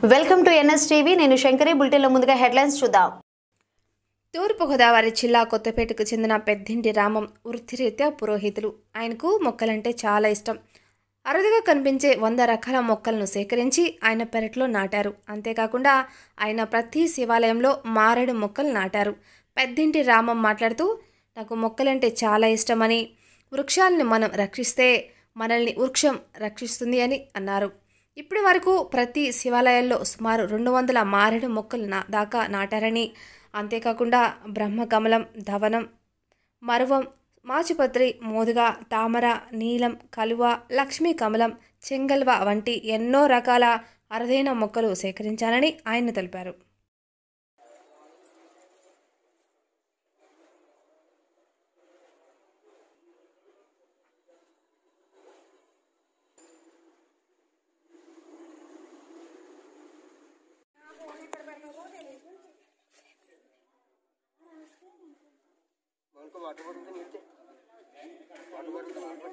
welcome to NS TV నేను శంకరి బులెటిన్లో ముందుగా హెడ్లైన్స్ చూద్దాం తూర్పుగోదావరి జిల్లా కొత్తపేటకు చెందిన పెద్దింటి రామం వృత్తిరీత్యా పురోహితులు ఆయనకు మొక్కలంటే చాలా ఇష్టం అరుదుగా కనిపించే వంద రకాల మొక్కలను సేకరించి ఆయన పెరట్లో నాటారు అంతేకాకుండా ఆయన ప్రతి శివాలయంలో మారేడు మొక్కలు నాటారు పెద్దింటి రామం మాట్లాడుతూ నాకు మొక్కలంటే చాలా ఇష్టమని వృక్షాలను మనం రక్షిస్తే మనల్ని వృక్షం రక్షిస్తుంది అని అన్నారు ఇప్పటి వరకు ప్రతి శివాలయాల్లో సుమారు రెండు వందల మారేడు మొక్కలు నా దాకా నాటారని అంతేకాకుండా బ్రహ్మకమలం ధవనం మరువం మాచిపత్రి మోదుగ తామర నీలం కలువ లక్ష్మీ కమలం చెంగల్వ వంటి ఎన్నో రకాల అరుదైన మొక్కలు సేకరించాలని ఆయన తెలిపారు उनको वाटर बॉटल तो नीचे वाटर बॉटल तो वाटर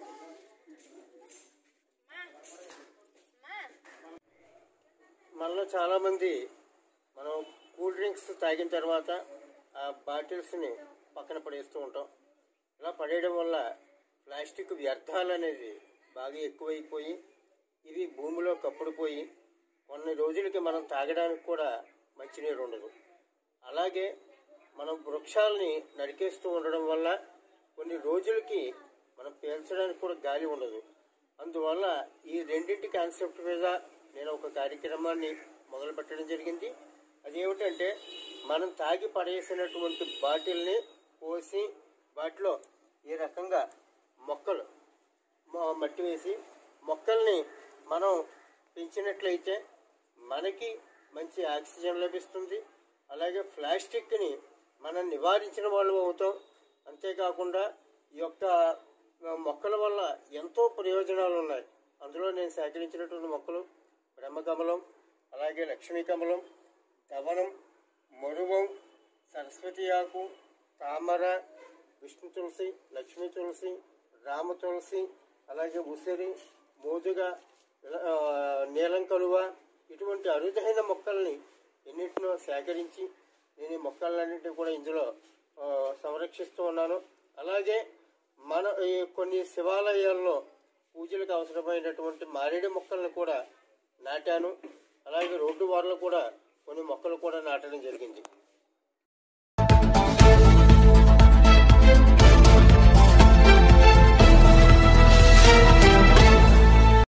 మనలో చాలామంది మనం కూల్ డ్రింక్స్ తాగిన తర్వాత ఆ బాటిల్స్ని పక్కన పడేస్తూ ఉంటాం ఇలా పడేయడం వల్ల ప్లాస్టిక్ వ్యర్థాలు అనేది బాగా ఎక్కువైపోయి ఇవి భూమిలో కప్పుడుపోయి కొన్ని రోజులకి మనం తాగడానికి కూడా మంచినీరు ఉండదు అలాగే మనం వృక్షాలని నరికేస్తూ ఉండడం వల్ల కొన్ని రోజులకి మనం పీల్చడానికి కూడా గాలి ఉండదు అందువల్ల ఈ రెండింటి కాన్సెప్ట్ మీద నేను ఒక కార్యక్రమాన్ని మొదలు పెట్టడం జరిగింది అదేమిటంటే మనం తాగి పడేసినటువంటి బాటిల్ని పోసి వాటిలో ఈ రకంగా మొక్కలు మ- మట్టి వేసి మొక్కల్ని మనం పెంచినట్లయితే మనకి మంచి ఆక్సిజన్ లభిస్తుంది అలాగే ప్లాస్టిక్ని మనం నివారించిన వాళ్ళు అవుతాం అంతేకాకుండా ఈ యొక్క ఆ, మొక్కల వల్ల ఎంతో ప్రయోజనాలు ఉన్నాయి అందులో నేను సేకరించినటువంటి మొక్కలు బ్రహ్మకమలం అలాగే లక్ష్మీ కమలం ధవనం మరువం సరస్వతి ఆకు తామర విష్ణు తులసి లక్ష్మీ తులసి రామ తులసి అలాగే ఉసిరి మోదుగ ఆ, నీలం కలువ ఇటువంటి అరుదైన మొక్కల్ని ఎన్నిటినో సేకరించి నేను ఈ మొక్కలన్నింటినీ కూడా ఇందులో ఆ, సంరక్షిస్తూ ఉన్నాను అలాగే మన ఈ కొన్ని శివాలయాల్లో పూజలకు అవసరమైనటువంటి మారేడు మొక్కలను కూడా నాటాను అలాగే రోడ్డు వారిలో కూడా కొన్ని మొక్కలు కూడా నాటడం జరిగింది